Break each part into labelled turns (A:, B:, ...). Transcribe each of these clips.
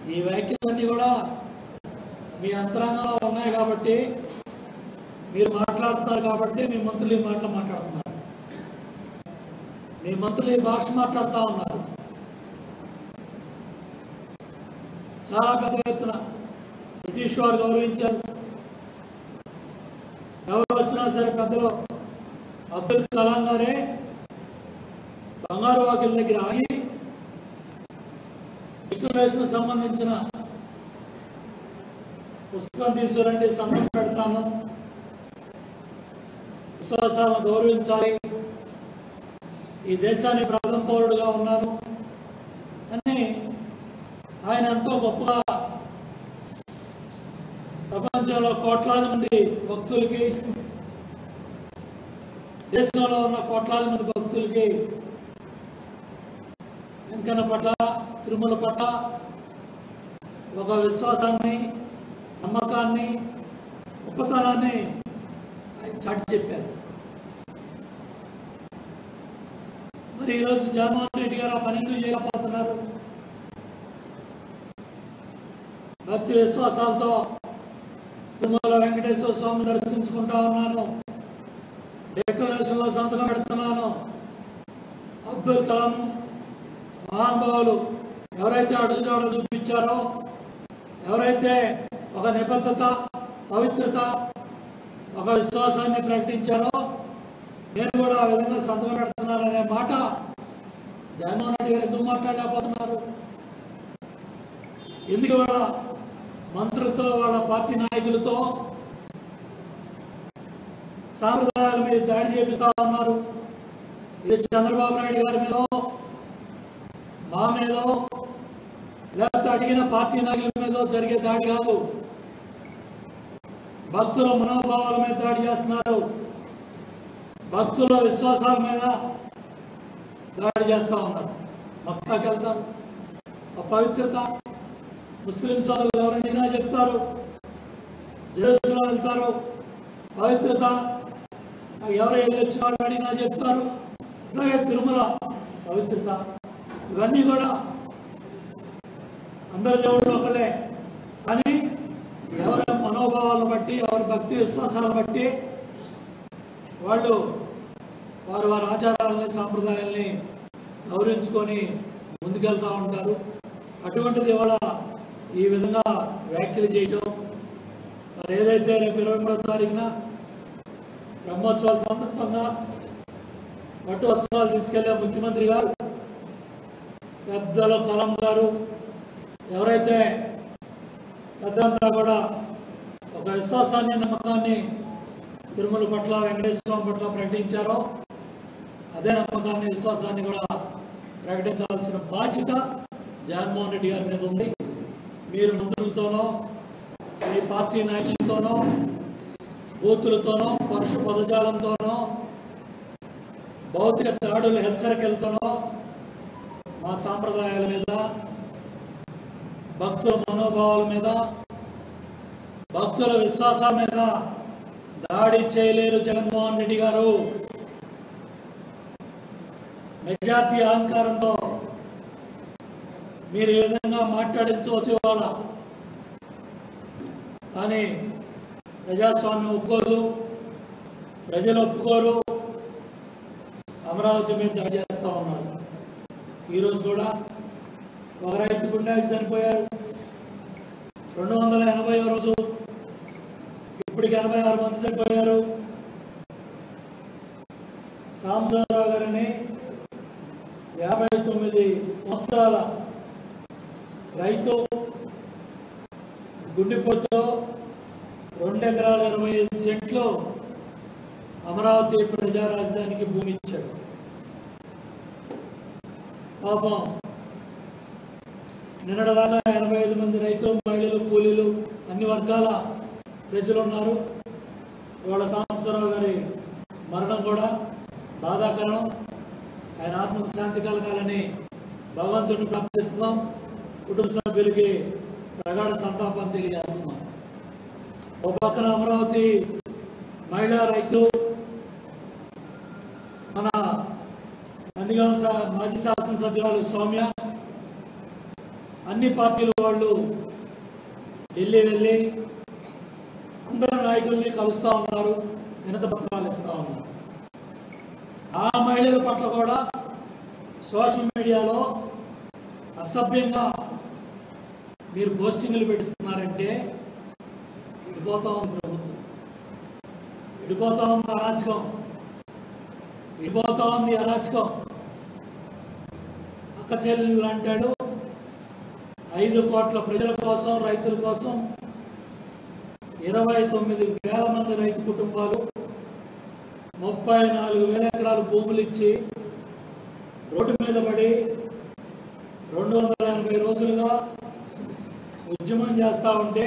A: ఈ వ్యాఖ్యలన్నీ కూడా మీ అంతరంగంలో ఉన్నాయి కాబట్టి మీరు మాట్లాడుతున్నారు కాబట్టి మీ మంత్రులు ఈ మాటలు మాట్లాడుతున్నారు మీ మంత్రులు ఈ భాష మాట్లాడుతూ ఉన్నారు చాలా పెద్ద ఎత్తున బ్రిటిష్ వారు గౌరవించారు ఎవరు వచ్చినా సరే పెద్దలు అబ్దుల్ కలాం గారే బంగారు వాకిల దగ్గర ఆగి డిక్లరేషన్ సంబంధించిన పుస్తకం తీసుకురండి సంతకం పెడతాను విశ్వాసాలను గౌరవించాలి ఈ దేశానికి ప్రథమ పౌరుడుగా ఉన్నాను అని ఆయన ఎంతో గొప్పగా ప్రపంచంలో కోట్లాది మంది భక్తులకి దేశంలో ఉన్న కోట్లాది మంది భక్తులకి వెంకన్న పట్ల తిరుమల పట్ల ఒక విశ్వాసాన్ని నమ్మకాన్ని గొప్పతనాన్ని ఆయన చాటి చెప్పారు మరి ఈరోజు జగన్మోహన్ రెడ్డి గారు ఆ పని ఎందుకు చేయలేకపోతున్నారు భక్తి విశ్వాసాలతో తిరుమల వెంకటేశ్వర స్వామి దర్శించుకుంటా ఉన్నాను డెక్లరేషన్ లో సంతకం పెడుతున్నాను అబ్దుల్ కలాం మహానుభావులు ఎవరైతే అడుగుజాడలు చూపించారో ఎవరైతే ఒక నిబద్ధత పవిత్రత ఒక విశ్వాసాన్ని ప్రకటించారో నేను కూడా ఆ విధంగా సంతకం పెడుతున్నాను అనే మాట జగన్మోహన్ రెడ్డి గారు ఎందుకు మాట్లాడలేకపోతున్నారు ఎందుకు వాళ్ళ మంత్రులతో వాళ్ళ పార్టీ నాయకులతో సాంప్రదాయాల మీద దాడి చేపిస్తా ఉన్నారు ఇది చంద్రబాబు నాయుడు గారి మీద మా మీద లేకపోతే అడిగిన పార్టీ నాయకుల మీద జరిగే దాడి కాదు భక్తుల మనోభావాల మీద దాడి చేస్తున్నారు భక్తుల విశ్వాసాల మీద దాడి చేస్తా ఉన్నారు మక్కాకి వెళ్తారు ఆ పవిత్రత ముస్లిం సోదరులు ఎవరైనా చెప్తారు జెరూసలం వెళ్తారు పవిత్రత ఎవరు వెళ్ళొచ్చిన వాళ్ళు అడిగినా చెప్తారు అలాగే తిరుమల పవిత్రత ఇవన్నీ కూడా అందరి దేవుళ్ళు ఒకలే కానీ ఎవరి మనోభావాలను బట్టి ఎవరి భక్తి విశ్వాసాలను బట్టి వాళ్ళు వారి వారి ఆచారాలని సాంప్రదాయాల్ని గౌరవించుకొని ముందుకెళ్తూ ఉంటారు అటువంటిది ఇవాళ ఈ విధంగా వ్యాఖ్యలు చేయటం మరి ఏదైతే రేపు ఇరవై మూడో తారీఖున బ్రహ్మోత్సవాల సందర్భంగా పట్టు వస్త్రాలు తీసుకెళ్లే ముఖ్యమంత్రి గారు పెద్దల కలం గారు ఎవరైతే పెద్దంతా కూడా ఒక విశ్వాసాన్ని నమ్మకాన్ని తిరుమల పట్ల వెంకటేశ్వర స్వామి పట్ల ప్రకటించారో అదే నమ్మకాన్ని విశ్వాసాన్ని కూడా ప్రకటించాల్సిన బాధ్యత జగన్మోహన్ రెడ్డి గారి మీద ఉంది మీరు మంత్రులతోనో మీ పార్టీ నాయకులతోనో బూతులతోనో పరుష పదజాలంతోనో భౌతిక దాడుల హెచ్చరికలతోనో మా సాంప్రదాయాల మీద భక్తుల మనోభావాల మీద భక్తుల విశ్వాసాల మీద దాడి చేయలేరు జగన్మోహన్ రెడ్డి గారు మెజార్టీ అహంకారంతో మీరు ఈ విధంగా మాట్లాడించవచ్చు ఇవాళ కానీ ప్రజాస్వామ్యం ఒప్పుకోదు ప్రజలు ఒప్పుకోరు అమరావతి మీద దాడి చేస్తా ఉన్నారు ఈరోజు కూడా ఒక రైతు గుండాకి చనిపోయారు రెండు వందల ఎనభై రోజు ఇప్పటికి ఎనభై ఆరు మంది చనిపోయారు సాంబశివరావు గారిని యాభై తొమ్మిది సంవత్సరాల రైతు గుండెపోటుతో రెండు ఎకరాల ఇరవై ఐదు సెంట్లు అమరావతి ప్రజా రాజధానికి భూమి ఇచ్చాడు పాపం నిన్నటిదాకా ఎనభై ఐదు మంది రైతులు మహిళలు కూలీలు అన్ని వర్గాల ప్రజలు ఉన్నారు ఇవాళ సాంబశివరావు గారి మరణం కూడా బాధాకరం ఆయన ఆత్మకు శాంతి కలగాలని భగవంతుడిని ప్రార్థిస్తున్నాం కుటుంబ సభ్యులకి ప్రగాఢ సంతాపం తెలియజేస్తున్నాం ఓ పక్కన అమరావతి మహిళా రైతు మన నందిగామ శా- మాజీ శాసనసభ్యురాలు సౌమ్య అన్ని పార్టీల వాళ్ళు ఢిల్లీ వెళ్ళి అందరు నాయకుల్ని కలుస్తూ ఉన్నారు వినత పత్రాలు ఇస్తూ ఉన్నారు ఆ మహిళల పట్ల కూడా సోషల్ మీడియాలో అసభ్యంగా మీరు పోస్టింగ్లు పెట్టిస్తున్నారంటే విడిపోతా ఉంది ప్రభుత్వం విడిపోతా ఉంది అరాచకం విడిపోతా ఉంది అరాచకం అక్క చెల్లెలు అంటాడు ఐదు కోట్ల ప్రజల కోసం రైతుల కోసం ఇరవై తొమ్మిది వేల మంది రైతు కుటుంబాలు ముప్పై నాలుగు వేల ఎకరాలు భూములు ఇచ్చి రోడ్డు మీద పడి రెండు వందల ఎనభై రోజులుగా ఉద్యమం చేస్తూ ఉంటే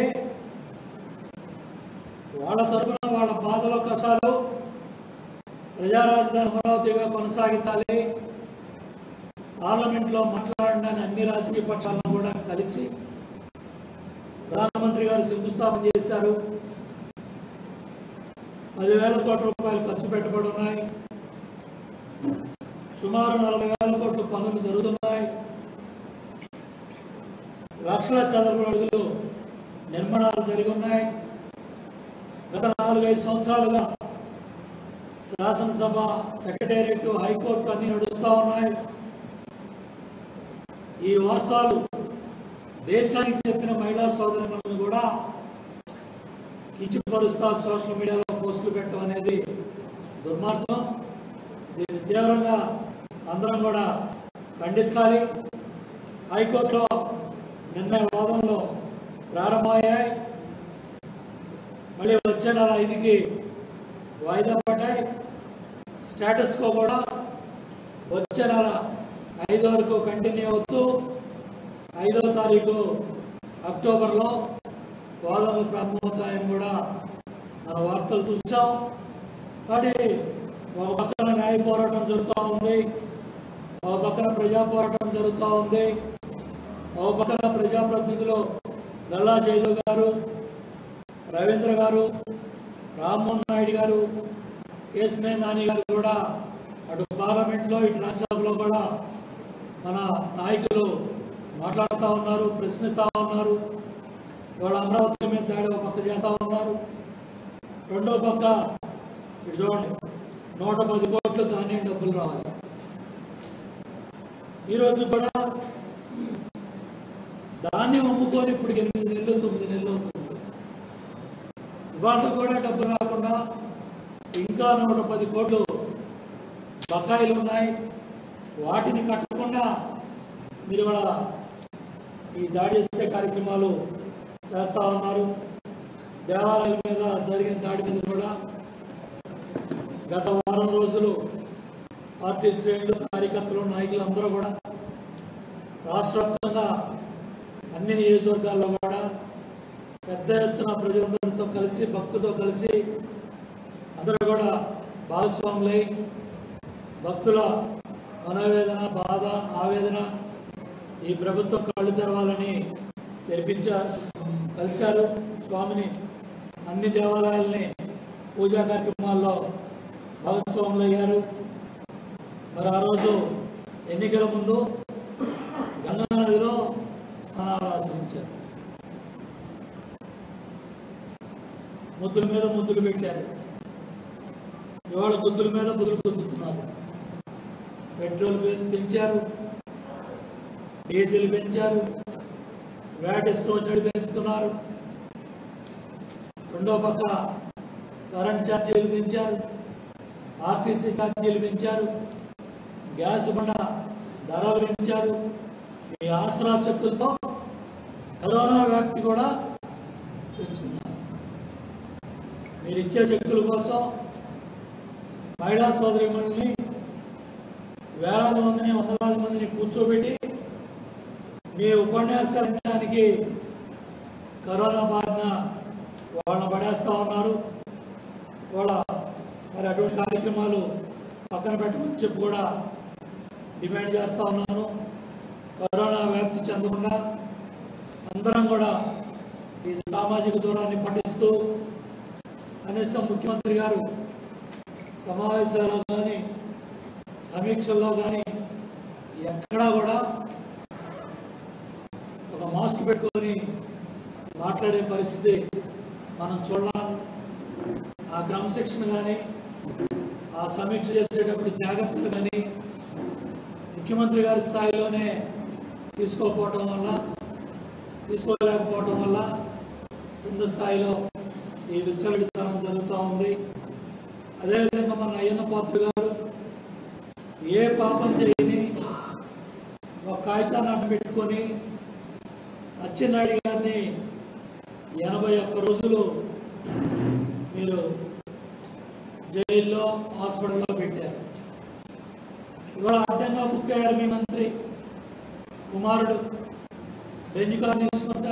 A: వాళ్ళ తరఫున వాళ్ళ బాధల కష్టాలు ప్రజా రాజధాని అమరావతిగా కొనసాగించాలి పార్లమెంట్లో మాట్లాడడానికి అన్ని రాజకీయ పక్షాలను కూడా కలిసి ప్రధానమంత్రి గారు శంకుస్థాపన చేశారు పదివేల కోట్ల రూపాయలు ఖర్చు పెట్టబడి ఉన్నాయి సుమారు నలభై వేల కోట్ల పనులు జరుగుతున్నాయి లక్షల చదరపు అడుగులు నిర్మాణాలు జరిగి ఉన్నాయి గత నాలుగైదు సంవత్సరాలుగా శాసనసభ సెక్రటేరియట్ హైకోర్టు అన్ని నడుస్తూ ఉన్నాయి ఈ వాస్తవాలు దేశానికి చెప్పిన మహిళా సోదరులను కూడా కించపరుస్తా సోషల్ మీడియాలో పోస్టులు పెట్టడం అనేది దుర్మార్గం దీన్ని తీవ్రంగా అందరం కూడా ఖండించాలి హైకోర్టులో నిన్న వాదనలు ప్రారంభమయ్యాయి మళ్ళీ వచ్చే నెల ఐదుకి వాయిదా పడ్డాయి స్టేటస్ కో కూడా వచ్చే నెల ఐదు వరకు కంటిన్యూ అవుతూ ఐదవ తారీఖు అక్టోబర్లో వాదనలు ప్రారంభమవుతాయని కూడా మన వార్తలు చూసాం కాబట్టి ఒక పక్కన న్యాయ పోరాటం జరుగుతూ ఉంది ఒక పక్కన ప్రజా పోరాటం జరుగుతూ ఉంది ఒక పక్కన ప్రజాప్రతినిధులు గల్లా జయదేవ్ గారు రవీంద్ర గారు రామ్మోహన్ నాయుడు గారు కేసినే నాని గారు కూడా అటు పార్లమెంట్లో ఇటు రాజ్యసభలో కూడా మన నాయకులు మాట్లాడుతూ ఉన్నారు ప్రశ్నిస్తూ ఉన్నారు ఇవాళ అమరావతి మీద దాడి ఒక పక్క చేస్తూ ఉన్నారు రెండో పక్క ఇటు చూడండి నూట పది కోట్లు ధాన్యం డబ్బులు రావాలి ఈరోజు కూడా ధాన్యం అమ్ముకొని ఇప్పుడు ఎనిమిది నెలలు తొమ్మిది నెలలు అవుతుంది ఇవాళ కూడా డబ్బు రాకుండా ఇంకా నూట పది కోట్లు బకాయిలు ఉన్నాయి వాటిని కట్టకుండా మీరు ఇవాళ ఈ దాడి చేసే కార్యక్రమాలు చేస్తూ ఉన్నారు దేవాలయాల మీద జరిగిన దాడి మీద కూడా గత వారం రోజులు పార్టీ శ్రేణులు కార్యకర్తలు నాయకులు అందరూ కూడా రాష్ట్ర వ్యాప్తంగా అన్ని నియోజకవర్గాల్లో కూడా పెద్ద ఎత్తున ప్రజలందరితో కలిసి భక్తులతో కలిసి అందరూ కూడా భాగస్వాములై భక్తుల మనోవేదన బాధ ఆవేదన ఈ ప్రభుత్వం కళ్ళు తెరవాలని తెరిపించారు కలిశారు స్వామిని అన్ని దేవాలయాల్ని పూజా కార్యక్రమాల్లో భాగస్వాములు అయ్యారు మరి ఆ రోజు ఎన్నికల ముందు గంగా నదిలో స్నానాలు ఆచరించారు ముద్దుల మీద ముద్దులు పెట్టారు ఇవాళ గుద్దుల మీద గుద్దులు గుద్దుతున్నారు పెట్రోల్ పె- పెంచారు డీజిల్ పెంచారు వ్యాట్ స్టోరేజ్ పెంచుతున్నారు రెండో పక్క కరెంట్ ఛార్జీలు పెంచారు ఆర్టీసీ ఛార్జీలు పెంచారు గ్యాస్ బండ ధరలు పెంచారు ఈ ఆసరా చెక్కులతో కరోనా వ్యాప్తి కూడా పెంచుతున్నారు మీరు ఇచ్చే చెక్కుల కోసం మహిళా సోదరిమణుల్ని వేలాది మందిని వందలాది మందిని కూర్చోబెట్టి మీ ఉపన్యాసాలు వినడానికి కరోనా బారిన వాళ్ళని పడేస్తూ ఉన్నారు వాళ్ళ మరి అటువంటి కార్యక్రమాలు పక్కన పెట్టమని చెప్పి కూడా డిమాండ్ చేస్తూ ఉన్నాను కరోనా వ్యాప్తి చెందకుండా అందరం కూడా ఈ సామాజిక దూరాన్ని పాటిస్తూ కనీసం ముఖ్యమంత్రి గారు సమావేశాల్లో కానీ సమీక్షల్లో కానీ ఎక్కడా కూడా మాస్క్ పెట్టుకొని మాట్లాడే పరిస్థితి మనం చూడాలి ఆ క్రమశిక్షణ కానీ ఆ సమీక్ష చేసేటప్పుడు జాగ్రత్తలు కానీ ముఖ్యమంత్రి గారి స్థాయిలోనే తీసుకోకపోవటం వల్ల తీసుకోలేకపోవటం వల్ల కింద స్థాయిలో ఈ విచ్చలవిడితనం జరుగుతూ ఉంది అదేవిధంగా మన అయ్యన్న పాత్ర గారు ఏ పాపం చేయని ఒక కాగితాన్ని అడ్డు పెట్టుకొని అచ్చెన్నాయుడు గారిని ఎనభై ఒక్క రోజులు మీరు జైల్లో హాస్పిటల్లో పెట్టారు ఇవాళ అడ్డంగా బుక్ అయ్యారు మీ మంత్రి కుమారుడు బెంచ్ కార్ తీసుకుంటా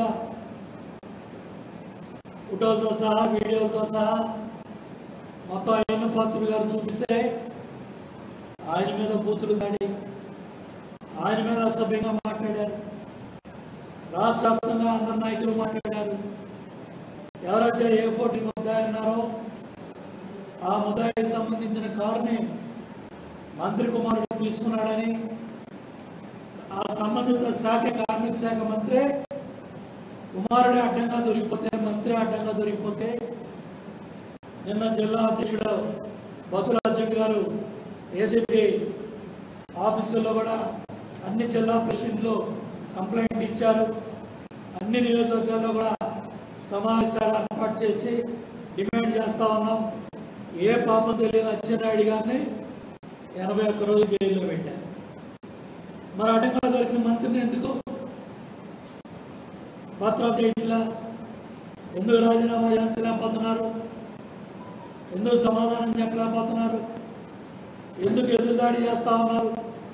A: ఫోటోలతో సహా వీడియోలతో సహా మొత్తం అయ్యన్న పాత్రుడు గారు చూపిస్తే ఆయన మీద బూతులు దాడి ఆయన మీద అసభ్యంగా మాట్లాడారు రాష్ట్ర వ్యాప్తంగా అందరు నాయకులు మాట్లాడారు ఎవరైతే ఏ ఫోర్టీ ముద్దాయి అన్నారో ఆ ముద్దాయికి సంబంధించిన కారుని మంత్రి కుమారుడు తీసుకున్నాడని ఆ సంబంధిత శాఖ కార్మిక శాఖ మంత్రి కుమారుడే అడ్డంగా దొరికిపోతే మంత్రి అడ్డంగా దొరికిపోతే నిన్న జిల్లా అధ్యక్షుడు బతుల అధ్యక్షుడు గారు ఏసీపీ ఆఫీసుల్లో కూడా అన్ని జిల్లా ప్రెసిడెంట్లు కంప్లైంట్ ఇచ్చారు అన్ని నియోజకవర్గాల్లో కూడా సమావేశాలు ఏర్పాటు చేసి డిమాండ్ చేస్తా ఉన్నాం ఏ పాపం తెలియని అచ్చెన్నాయుడు గారిని ఎనభై ఒక్క రోజు జైల్లో పెట్టారు మరి అడ్డంగా దొరికిన మంత్రిని ఎందుకు పత్రం చేయట్లా ఎందుకు రాజీనామా చేయించలేకపోతున్నారు ఎందుకు సమాధానం చెప్పలేకపోతున్నారు ఎందుకు ఎదురుదాడి చేస్తా ఉన్నారు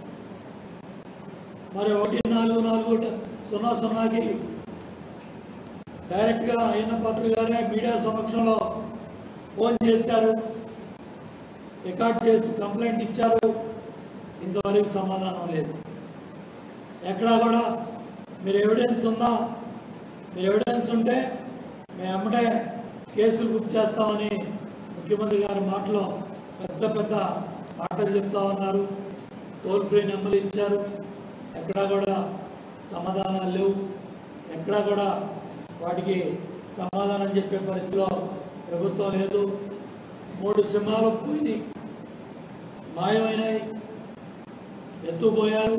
A: మరి ఒకటి నాలుగు నాలుగు సున్నా సున్నాకి డైరెక్ట్గా అయిన పాత్ర గారే మీడియా సమక్షంలో ఫోన్ చేశారు రికార్డ్ చేసి కంప్లైంట్ ఇచ్చారు ఇంతవరకు సమాధానం లేదు ఎక్కడా కూడా మీరు ఎవిడెన్స్ ఉందా మీరు ఎవిడెన్స్ ఉంటే మేము అమ్మడే కేసులు బుక్ చేస్తామని ముఖ్యమంత్రి గారి మాటలో పెద్ద పెద్ద మాటలు చెప్తా ఉన్నారు టోల్ ఫ్రీ నెంబర్లు ఇచ్చారు ఎక్కడా కూడా సమాధానాలు లేవు ఎక్కడా కూడా వాటికి సమాధానం చెప్పే పరిస్థితిలో ప్రభుత్వం లేదు మూడు సింహాలు పోయినాయి మాయమైనాయి ఎత్తుపోయారు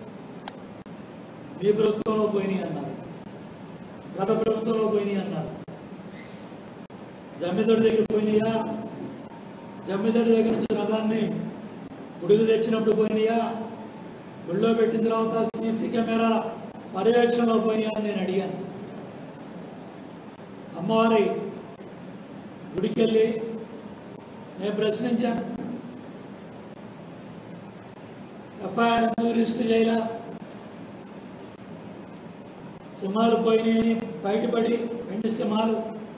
A: మీ ప్రభుత్వంలో పోయినాయి అన్నారు గత ప్రభుత్వంలో పోయినాయి అన్నారు జమ్మిదడి దగ్గర పోయినాయా జమ్మిదడి దగ్గర నుంచి రథాన్ని గుడికి తెచ్చినప్పుడు పోయినాయా గుడిలో పెట్టిన తర్వాత సీసీ కెమెరాల పర్యవేక్షణలో పోయినాయా అని నేను అడిగాను అమ్మవారి గుడికి వెళ్ళి నేను ప్రశ్నించాను ఎఫ్ఐఆర్ ఎందుకు రిజిస్టర్ చేయలా సింహాలు పోయినాయని బయటపడి రెండు సింహాలు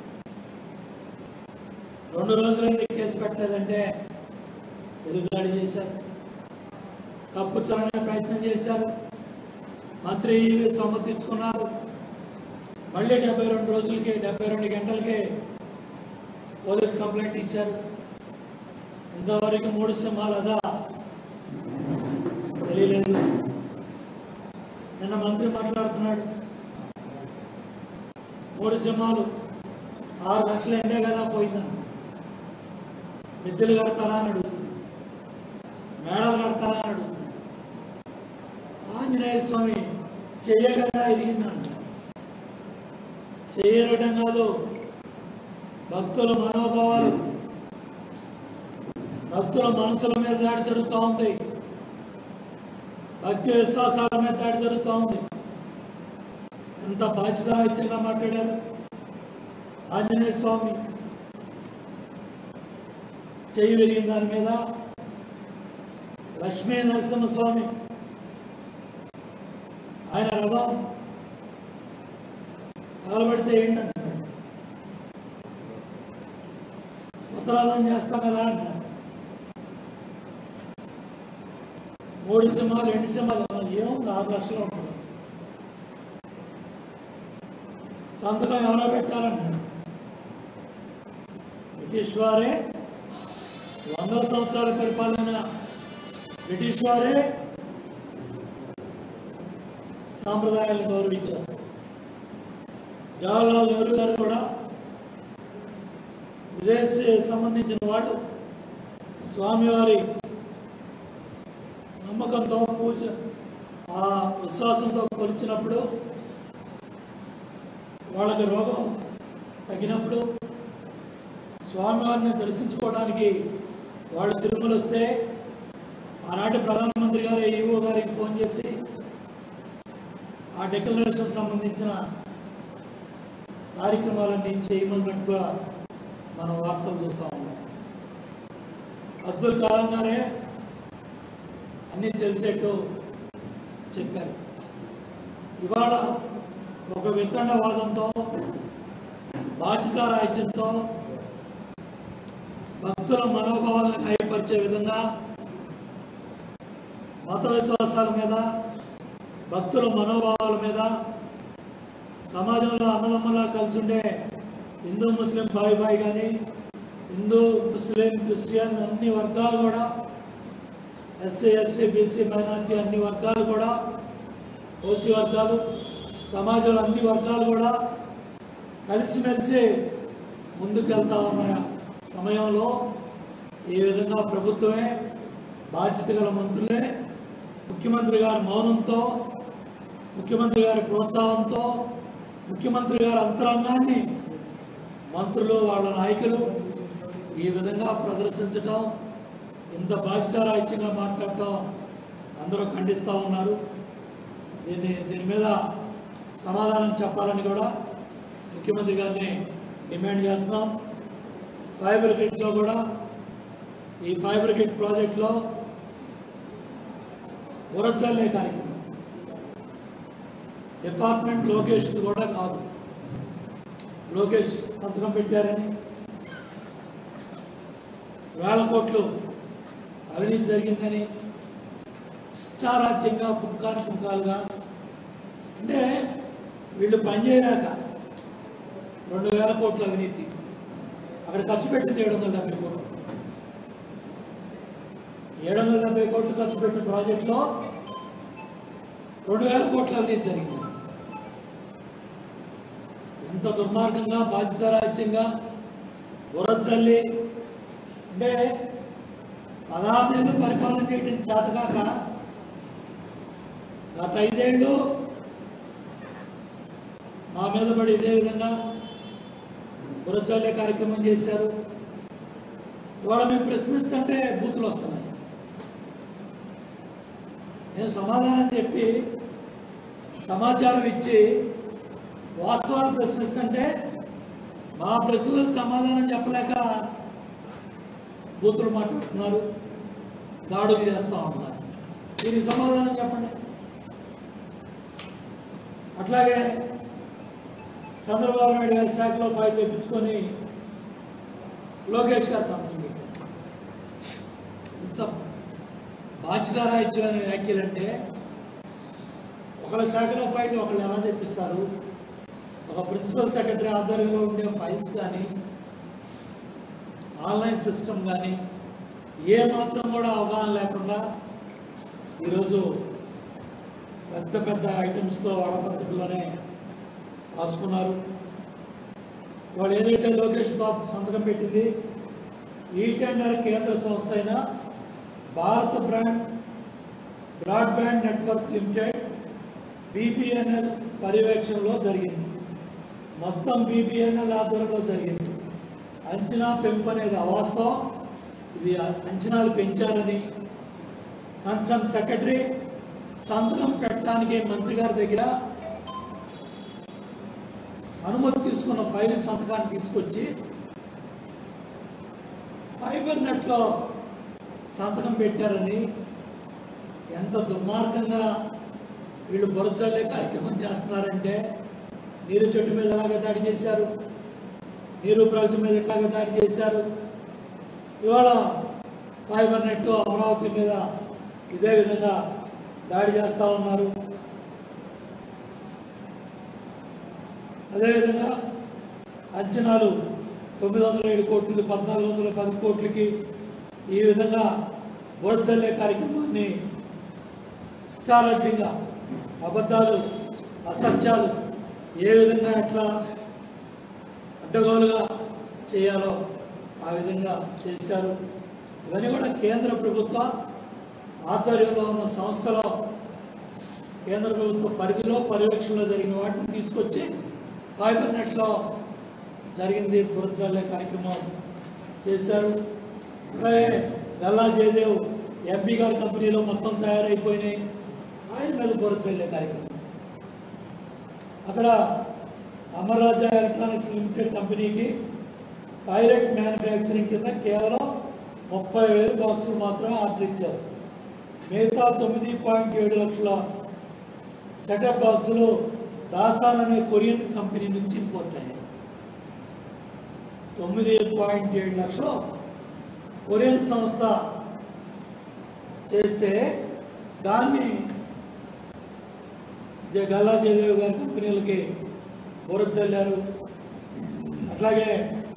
A: రెండు రోజులైంది కేసు పెట్టలేదంటే ఎదురుదాడి చేశారు కప్పుచ్చలనే ప్రయత్నం చేశారు మంత్రి ఈవీ సమర్థించుకున్నారు మళ్ళీ డెబ్బై రెండు రోజులకి డెబ్బై రెండు గంటలకి పోలీస్ కంప్లైంట్ ఇచ్చారు ఇంతవరకు మూడు సింహాలు అదా తెలియలేదు నిన్న మంత్రి మాట్లాడుతున్నాడు మూడు సింహాలు ఆరు లక్షల ఎండే కదా పోయిందని మిద్దెలు కడతారా అని అడుగుతుంది మేడలు కడతారా అని అడుగుతుంది ఆంజనేయ స్వామి చెయ్య కదా ఇరిగిందంట చెయ్యరటం కాదు భక్తుల మనోభావాలు భక్తుల మనసుల మీద దాడి జరుగుతూ ఉంది భక్తి విశ్వాసాల మీద దాడి జరుగుతూ ఉంది ఎంత బాధ్యతాయుతంగా మాట్లాడారు ఆంజనేయ స్వామి చెయ్యి విరిగిన దాని మీద లక్ష్మీ నరసింహ స్వామి ఆయన రథం తగలబడితే ఏంటంటాడు ఉత్తరాదం చేస్తాం కదా అంటాడు మూడు సింహాలు రెండు సింహాలు ఏముంది ఆరు లక్షలు ఉంటుంది సంతకం ఎవరో పెట్టాలన్నాడు బ్రిటిష్ వారే వందల సంవత్సరాల పరిపాలన బ్రిటిష్ వారే సాంప్రదాయాలను గౌరవించారు జవహర్లాల్ నెహ్రూ గారు కూడా విదేశీ సంబంధించిన వాళ్ళు స్వామివారి నమ్మకంతో పూజ ఆ విశ్వాసంతో కొలిచినప్పుడు వాళ్ళకి రోగం తగినప్పుడు స్వామివారిని దర్శించుకోవడానికి వాళ్ళు తిరుమల వస్తే ఆనాటి ప్రధానమంత్రి గారు ఈఓ గారికి ఫోన్ చేసి ఆ డెక్లరేషన్ సంబంధించిన కార్యక్రమాలన్నీ చేయమన్నట్టుగా మనం వార్తలు చూస్తా ఉన్నాం అబ్దుల్ కలాం గారే అన్నీ తెలిసేట్టు చెప్పారు ఇవాళ ఒక వితండవాదంతో బాధ్యతారాహిత్యంతో భక్తుల మనోభావాలను గాయపరిచే విధంగా మత విశ్వాసాల మీద భక్తుల మనోభావాల మీద సమాజంలో అన్నదమ్ములా కలిసి ఉండే హిందూ ముస్లిం బాయ్ బాయ్ కానీ హిందూ ముస్లిం క్రిస్టియన్ అన్ని వర్గాలు కూడా ఎస్సీ ఎస్టీ బీసీ మైనార్టీ అన్ని వర్గాలు కూడా ఓసీ వర్గాలు సమాజంలో అన్ని వర్గాలు కూడా కలిసిమెలిసి ముందుకెళ్తా ఉన్న సమయంలో ఈ విధంగా ప్రభుత్వమే బాధ్యత గల మంత్రులే ముఖ్యమంత్రి గారి మౌనంతో ముఖ్యమంత్రి గారి ప్రోత్సాహంతో ముఖ్యమంత్రి గారి అంతరంగాన్ని మంత్రులు వాళ్ళ నాయకులు ఈ విధంగా ప్రదర్శించటం ఇంత బాధ్యతారాహిత్యంగా మాట్లాడటం అందరూ ఖండిస్తూ ఉన్నారు దీన్ని దీని మీద సమాధానం చెప్పాలని కూడా ముఖ్యమంత్రి గారిని డిమాండ్ చేస్తున్నాం ఫైబర్ కిట్లో కూడా ఈ ఫైబర్ కిట్ ప్రాజెక్ట్లో ఉరచల్లే కార్యక్రమం డిపార్ట్మెంట్ లోకేష్ కూడా కాదు లోకేష్ సంతకం పెట్టారని వేల కోట్లు అవినీతి జరిగిందని ఇష్టారాజ్యంగా పుంకాను పుంకాలుగా అంటే వీళ్ళు పనిచేయలేక రెండు వేల కోట్ల అవినీతి అక్కడ ఖర్చు పెట్టింది ఏడు వందల డెబ్బై కోట్లు ఏడు వందల డెబ్బై కోట్లు ఖర్చు పెట్టిన ప్రాజెక్టులో రెండు వేల కోట్ల అవినీతి జరిగింది ఎంత దుర్మార్గంగా బాధ్యతారాజ్యంగా బురచల్లి అంటే పదహారు నెలలు పరిపాలన చేయడం చేతకాక గత ఐదేళ్ళు మా మీద పడి ఇదే విధంగా బురచల్లే కార్యక్రమం చేశారు ఇవాళ మేము ప్రశ్నిస్తుంటే బూతులు వస్తున్నాయి నేను సమాధానం చెప్పి సమాచారం ఇచ్చి వాస్తవాలు ప్రశ్నిస్తుంటే మా ప్రశ్నలకు సమాధానం చెప్పలేక బూతులు మాట్లాడుతున్నారు దాడులు చేస్తూ ఉన్నారు దీనికి సమాధానం చెప్పండి అట్లాగే చంద్రబాబు నాయుడు గారి శాఖలో ఫైల్ తెప్పించుకొని లోకేష్ గారు సంతకం పెట్టారు ఇంత బాధ్యతారాహిత్యమైన వ్యాఖ్యలు అంటే ఒకళ్ళ శాఖలో ఫైల్ ఒకళ్ళు ఎలా తెప్పిస్తారు ఒక ప్రిన్సిపల్ సెక్రటరీ ఆధ్వర్యంలో ఉండే ఫైల్స్ కానీ ఆన్లైన్ సిస్టమ్ కానీ ఏ మాత్రం కూడా అవగాహన లేకుండా ఈరోజు పెద్ద పెద్ద ఐటమ్స్తో వాడపత్రికలోనే రాసుకున్నారు వాళ్ళు ఏదైతే లోకేష్ బాబు సంతకం పెట్టింది ఈ టెండర్ కేంద్ర సంస్థ అయిన Bharat brand broadband network limited BBNL పర్యవేక్షణలో జరిగింది మొత్తం బీబీఎన్ఎల్ ఆధ్వర్యంలో జరిగింది అంచనా పెంపు అనేది అవాస్తవం ఇది అంచనాలు పెంచారని కన్సర్న్ సెక్రటరీ సంతకం పెట్టడానికి మంత్రి గారి దగ్గర అనుమతి తీసుకున్న ఫైల్ సంతకాన్ని తీసుకొచ్చి ఫైబర్ నెట్లో సంతకం పెట్టారని ఎంత దుర్మార్గంగా వీళ్ళు బొరచల్లే కార్యక్రమం చేస్తున్నారంటే నీరు చెట్టు మీద ఎలాగ దాడి చేశారు నీరు ప్రగతి మీద ఎట్లాగ దాడి చేశారు ఇవాళ ఫైబర్ నెట్ అమరావతి మీద ఇదే విధంగా దాడి చేస్తూ ఉన్నారు అదేవిధంగా అంచనాలు తొమ్మిది వందల ఏడు కోట్లకి పద్నాలుగు వందల పది కోట్లకి ఈ విధంగా బోర్చల్లే కార్యక్రమాన్ని ఇష్టారాజ్యంగా అబద్ధాలు అసత్యాలు ఏ విధంగా ఎట్లా అడ్డగోలుగా చేయాలో ఆ విధంగా చేశారు ఇవన్నీ కూడా కేంద్ర ప్రభుత్వ ఆధ్వర్యంలో ఉన్న సంస్థలో కేంద్ర ప్రభుత్వ పరిధిలో పర్యవేక్షణలో జరిగిన వాటిని తీసుకొచ్చి ఫైబర్ నెట్లో జరిగింది బురదజల్లే కార్యక్రమం చేశారు అలాగే గల్లా జయదేవ్ ఎంపీ గారి కంపెనీలో మొత్తం తయారైపోయినాయి ఆయన మీద బురదజల్లే కార్యక్రమం అక్కడ అమర్రాజా ఎలక్ట్రానిక్స్ లిమిటెడ్ కంపెనీకి పైలట్ మ్యానుఫ్యాక్చరింగ్ కింద కేవలం ముప్పై వేలు బాక్సులు మాత్రమే ఆర్డర్ ఇచ్చారు మిగతా తొమ్మిది పాయింట్ ఏడు లక్షల సెటప్ బాక్సులు దాసాన్ అనే కొరియన్ కంపెనీ నుంచి ఇంపోర్ట్ అయ్యాయి తొమ్మిది పాయింట్ ఏడు లక్షలు కొరియన్ సంస్థ చేస్తే దాన్ని జ- గల్లా జయదేవ్ గారి కంపెనీలకి బురద చల్లారు అట్లాగే